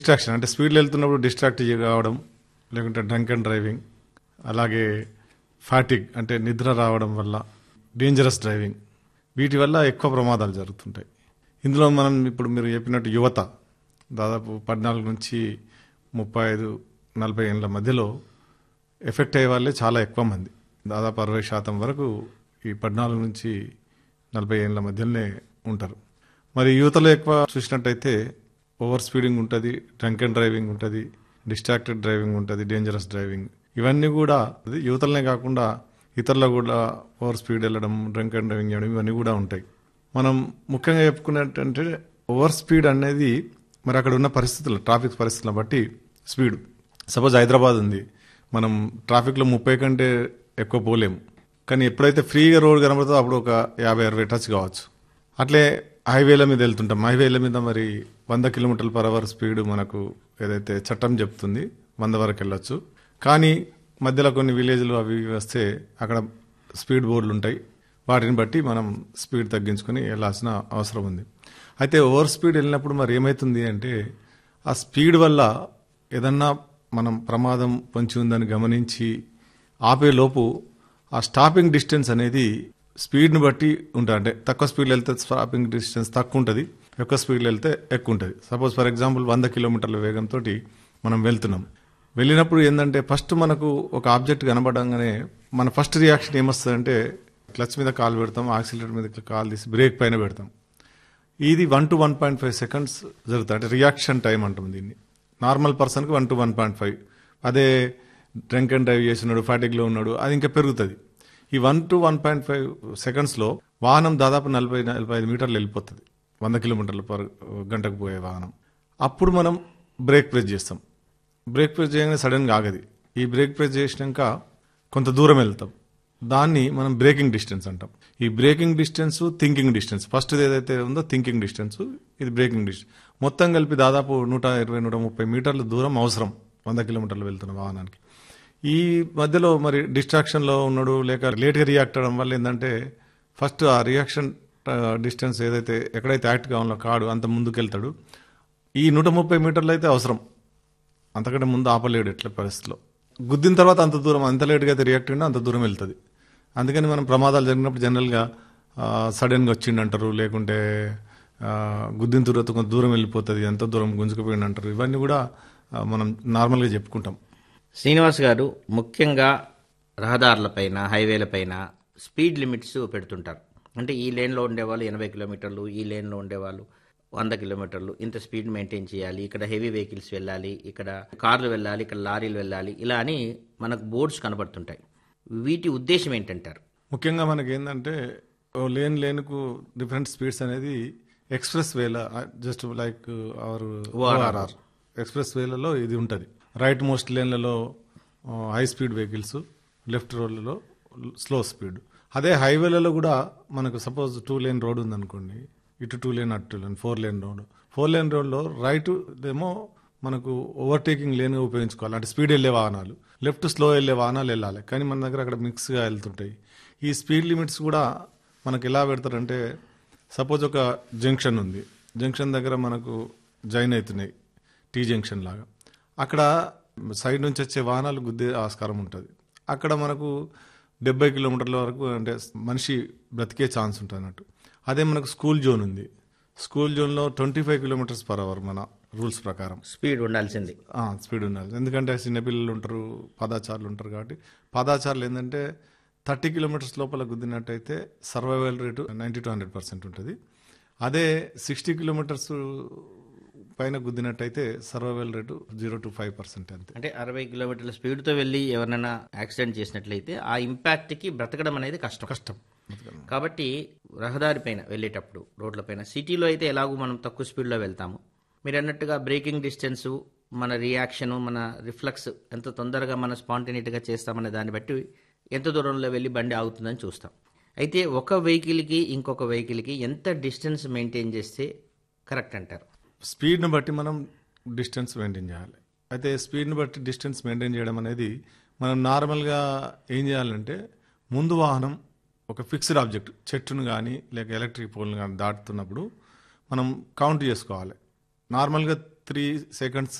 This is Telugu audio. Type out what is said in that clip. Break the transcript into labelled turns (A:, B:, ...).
A: డిస్ట్రాక్షన్ అంటే స్పీడ్లో వెళ్తున్నప్పుడు డిస్ట్రాక్ట్ కావడం లేకుంటే డ్రంక్ అండ్ డ్రైవింగ్ అలాగే ఫాటిక్ అంటే నిద్ర రావడం వల్ల డేంజరస్ డ్రైవింగ్ వీటి వల్ల ఎక్కువ ప్రమాదాలు జరుగుతుంటాయి ఇందులో మనం ఇప్పుడు మీరు చెప్పినట్టు యువత దాదాపు పద్నాలుగు నుంచి ముప్పై ఐదు నలభై ఏళ్ళ మధ్యలో ఎఫెక్ట్ అయ్యే వాళ్ళే చాలా ఎక్కువ మంది దాదాపు అరవై శాతం వరకు ఈ పద్నాలుగు నుంచి నలభై ఏళ్ళ మధ్యలోనే ఉంటారు మరి యువతలో ఎక్కువ చూసినట్టయితే ఓవర్ స్పీడింగ్ ఉంటుంది డ్రంక్ అండ్ డ్రైవింగ్ ఉంటుంది డిస్ట్రాక్టెడ్ డ్రైవింగ్ ఉంటుంది డేంజరస్ డ్రైవింగ్ ఇవన్నీ కూడా అది యువతలనే కాకుండా ఇతరులు కూడా ఓవర్ స్పీడ్ వెళ్ళడం డ్రంక్ అండ్ డ్రైవింగ్ చేయడం ఇవన్నీ కూడా ఉంటాయి మనం ముఖ్యంగా చెప్పుకున్నట్టంటే ఓవర్ స్పీడ్ అనేది మరి అక్కడ ఉన్న పరిస్థితులు ట్రాఫిక్ పరిస్థితులను బట్టి స్పీడ్ సపోజ్ హైదరాబాద్ ఉంది మనం ట్రాఫిక్లో ముప్పై కంటే ఎక్కువ పోలేము కానీ ఎప్పుడైతే ఫ్రీగా రోడ్ కనబడుతుందో అప్పుడు ఒక యాభై అరవై టచ్ కావచ్చు అట్లే హైవేల మీద వెళ్తుంటాం హైవేల మీద మరి వంద కిలోమీటర్ల పర్ అవర్ స్పీడ్ మనకు ఏదైతే చట్టం చెప్తుంది వంద వరకు వెళ్ళొచ్చు కానీ మధ్యలో కొన్ని విలేజ్లు అవి ఇవి వస్తే అక్కడ స్పీడ్ బోర్డులు ఉంటాయి వాటిని బట్టి మనం స్పీడ్ తగ్గించుకొని వెళ్ళాల్సిన అవసరం ఉంది అయితే ఓవర్ స్పీడ్ వెళ్ళినప్పుడు మరి ఏమవుతుంది అంటే ఆ స్పీడ్ వల్ల ఏదన్నా మనం ప్రమాదం పొంచి ఉందని గమనించి ఆపే లోపు ఆ స్టాపింగ్ డిస్టెన్స్ అనేది స్పీడ్ని బట్టి ఉంటుంది అంటే తక్కువ స్పీడ్లో వెళ్తే స్టాపింగ్ డిస్టెన్స్ తక్కువ ఉంటుంది ఎక్కువ స్పీడ్లో వెళ్తే ఎక్కువ ఉంటుంది సపోజ్ ఫర్ ఎగ్జాంపుల్ వంద కిలోమీటర్ల వేగంతో మనం వెళ్తున్నాం వెళ్ళినప్పుడు ఏంటంటే ఫస్ట్ మనకు ఒక ఆబ్జెక్ట్ కనబడంగానే మన ఫస్ట్ రియాక్షన్ ఏమొస్తుందంటే క్లచ్ మీద కాలు పెడతాం ఆక్సిలేటర్ మీద కాలు తీసి బ్రేక్ పైన పెడతాం ఇది one two one point five seconds జరుగుతుంది అంటే రియాక్షన్ టైం అంటాం దీన్ని నార్మల్ పర్సన్కి one two one point five అదే డ్రంక్ అండ్ డ్రైవ్ చేస్తున్నాడు ఫ్యాటిక్లో ఉన్నాడు అది ఇంకా పెరుగుతుంది ఈ one two one point five సెకండ్స్లో వాహనం దాదాపు నలభై నలభై ఐదు మీటర్లు వెళ్ళిపోతుంది వంద కిలోమీటర్ల పర్ గంటకు పోయే వాహనం అప్పుడు మనం బ్రేక్ ప్రెస్ చేస్తాం బ్రేక్ ప్రెస్ చేయగానే సడన్గా ఆగది ఈ బ్రేక్ ప్రెస్ చేసినాక కొంత దూరం వెళ్తాం దాన్ని మనం బ్రేకింగ్ డిస్టెన్స్ అంటాం ఈ braking distance thinking distance first ఏదైతే ఉందో థింకింగ్ డిస్టెన్స్ ఇది బ్రేకింగ్ డిస్టెన్స్ మొత్తం కలిపి దాదాపు నూట ఇరవై నూట ముప్పై మీటర్ల దూరం అవసరం వంద కిలోమీటర్లు వెళ్తున్న వాహనానికి ఈ మధ్యలో మరి డిస్ట్రాక్షన్లో ఉన్నాడు లేక లేట్గా రియాక్ట్ అవ్వడం వల్ల ఏంటంటే ఫస్ట్ ఆ రియాక్షన్ డిస్టెన్స్ ఏదైతే ఎక్కడైతే యాక్ట్ కావాలో కాడు అంత ముందుకు వెళ్తాడు ఈ నూట ముప్పై మీటర్లు అయితే అవసరం అంతకంటే ముందు ఆపలేడు ఎట్ల పరిస్థితిలో గుద్దిన తర్వాత అంత దూరం అంత లేట్గా అయితే రియాక్ట్ అయినా అంత దూరం వెళ్తుంది అందుకని మనం ప్రమాదాలు జరిగినప్పుడు జనరల్గా సడన్గా వచ్చిండు అంటారు లేకుంటే ఆ, గుద్దిన తర్వాత కొంత దూరం వెళ్ళిపోతుంది ఎంత దూరం గుంజుకుపోయింది అంటారు ఇవన్నీ కూడా ఆ, మనం నార్మల్గా చెప్పుకుంటాం
B: శ్రీనివాస్ గారు ముఖ్యంగా రహదారులపైన హైవేలపైన స్పీడ్ లిమిట్స్ పెడుతుంటారు అంటే ఈ లేన్లో ఉండేవాళ్ళు ఎనభై కిలోమీటర్లు ఈ లేన్లో ఉండేవాళ్ళు వంద కిలోమీటర్లు ఇంత స్పీడ్ మెయింటైన్ చేయాలి ఇక్కడ హెవీ వెహికల్స్ వెళ్ళాలి ఇక్కడ కార్లు వెళ్ళాలి ఇక్కడ లారీలు వెళ్ళాలి ఇలా అని మనకు బోర్డ్స్ కనబడుతుంటాయి వీటి ఉద్దేశం ఏంటంటారు
A: ముఖ్యంగా మనకి ఏంటంటే ఓ లేన్ లేన్కు డిఫరెంట్ స్పీడ్స్ అనేది ఎక్స్ప్రెస్ వేల just like our ORR express వేలలో ఇది ఉంటుంది రైట్ మోస్ట్ లేన్లలో హై స్పీడ్ వెహికల్స్ లెఫ్ట్ రోడ్లలో స్లో స్పీడ్ అదే హైవేలలో కూడా మనకు సపోజ్ టూ లేన్ రోడ్ ఉందనుకోండి ఇటు టూ లేన్ అటు two lane four lane road four lane రోడ్లో రైట్ ఏమో మనకు ఓవర్టేకింగ్ లేన్గా ఉపయోగించుకోవాలి అంటే స్పీడ్ వెళ్ళే వాహనాలు లెఫ్ట్ స్లో వెళ్ళే వాహనాలు వెళ్ళాలి కానీ మన దగ్గర అక్కడ మిక్స్గా వెళ్తుంటాయి ఈ స్పీడ్ లిమిట్స్ కూడా మనకు ఎలా పెడతారంటే సపోజ్ ఒక జంక్షన్ ఉంది జంక్షన్ దగ్గర మనకు జాయిన్ అవుతున్నాయి టీ జంక్షన్ లాగా అక్కడ సైడ్ నుంచి వచ్చే వాహనాలు గుద్దే ఆస్కారం ఉంటుంది అక్కడ మనకు డెబ్బై కిలోమీటర్ల వరకు అంటే మనిషి బ్రతికే ఛాన్స్ ఉంటుంది అన్నట్టు అదే మనకు స్కూల్ జోన్ ఉంది స్కూల్ జోన్లో twenty five kilometres per hour మన రూల్స్ ప్రకారం
B: స్పీడ్ ఉండాల్సింది
A: ఆ, స్పీడ్ ఉండాలి ఎందుకంటే చిన్నపిల్లలు ఉంటారు పాదాచారులు ఉంటారు కాబట్టి పాదాచారులు ఏంటంటే థర్టీ కిలోమీటర్స్ లోపల గుద్దినట్టయితే survival rate ninety to hundred percent ఉంటుంది అదే సిక్స్టీ కిలోమీటర్స్ పైన గుద్దినట్టయితే survival rate zero to five percent అంతే
B: అంటే అరవై కిలోమీటర్ల స్పీడ్తో వెళ్ళి ఎవరినైనా యాక్సిడెంట్ చేసినట్లయితే ఆ ఇంపాక్ట్కి బ్రతకడం అనేది కష్టం
A: కష్టం
B: కాబట్టి రహదారి పైన వెళ్ళేటప్పుడు రోడ్లపైన సిటీలో అయితే ఎలాగో మనం తక్కువ స్పీడ్లో వెళ్తాము మీరు అన్నట్టుగా బ్రేకింగ్ డిస్టెన్స్ మన రియాక్షను మన రిఫ్లెక్స్ ఎంత తొందరగా మన స్పాంటేనిటీగా చేస్తామనే దాన్ని బట్టి ఎంత దూరంలో వెళ్ళి బండి ఆగుతుందని చూస్తాం అయితే ఒక వెహికల్కి ఇంకొక వెహికల్కి ఎంత డిస్టెన్స్ మెయింటైన్ చేస్తే కరెక్ట్ అంటారు
A: స్పీడ్ని బట్టి మనం డిస్టెన్స్ మెయింటైన్ చేయాలి అయితే స్పీడ్ని బట్టి డిస్టెన్స్ మెయింటైన్ చేయడం అనేది మనం నార్మల్గా ఏం చేయాలంటే ముందు వాహనం ఒక ఫిక్స్డ్ ఆబ్జెక్ట్ చెట్టును కానీ లేక ఎలక్ట్రిక్ పోల్ని కానీ దాటుతున్నప్పుడు మనం కౌంట్ చేసుకోవాలి నార్మల్గా త్రీ సెకండ్స్